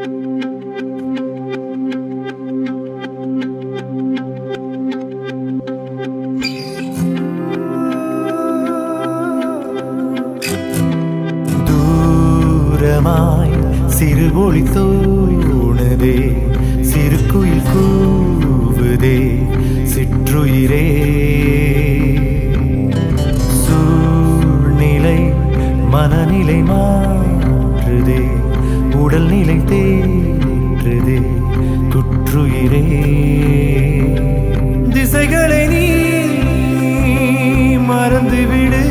தூரமாய் சிறு ஒளி தோணுதே சிறு குயில் கூவுதே சிற்றுயிரே சூழ்நிலை மனநிலை மாற்றுதே உடல்நிலை தேற்றுதே குற்றுயிரே திசைகளை நீ மறந்துவிடு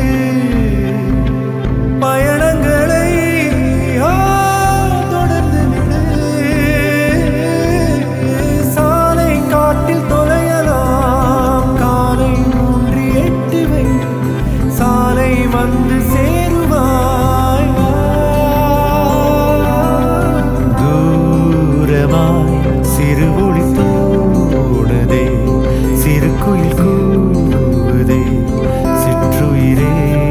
பயணங்களை ஆ, தொடர்ந்து விடு சாலை காட்டில் தொலையலாம் காலை ஊன்றி எட்டு வை சாலை வந்து சேருவாய் தூரமாய் சிறு ஒளி தோணுதே சிறு குயில் கூவுதே சிற்றுயிரே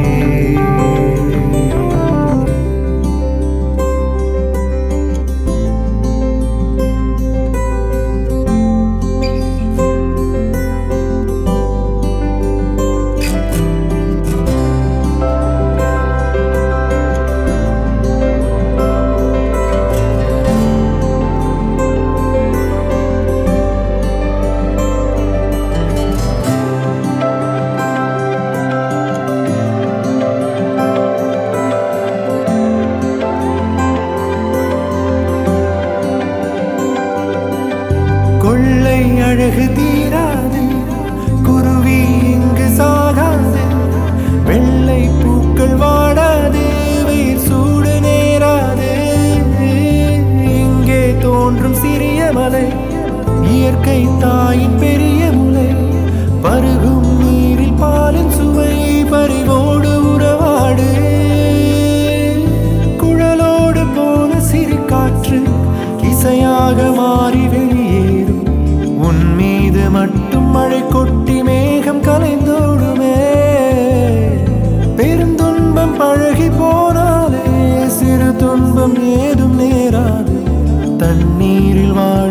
கொள்ளை அழகு தீராது குருவி இங்கு சாகாது வெள்ளை பூக்கள் வாடாது வெயில் சூடு நேராது இங்கே தோன்றும் சிறிய மலை இயற்கை தாயின் பெரிய முலை பருகும் நீரில் பாலின் சுவை பறிவோடு உறவாடு குழலோடு போன சிறு காற்று இசையாக மாறி வெளியேறும் உன் மீது மட்டும் மழை கொட்டி மேகம் கலைந்தோடுமே பெருந்துன்பம் பழகி போனாலே சிறு துன்பம் ஏதும் நேராது தண்ணீரில் வாழ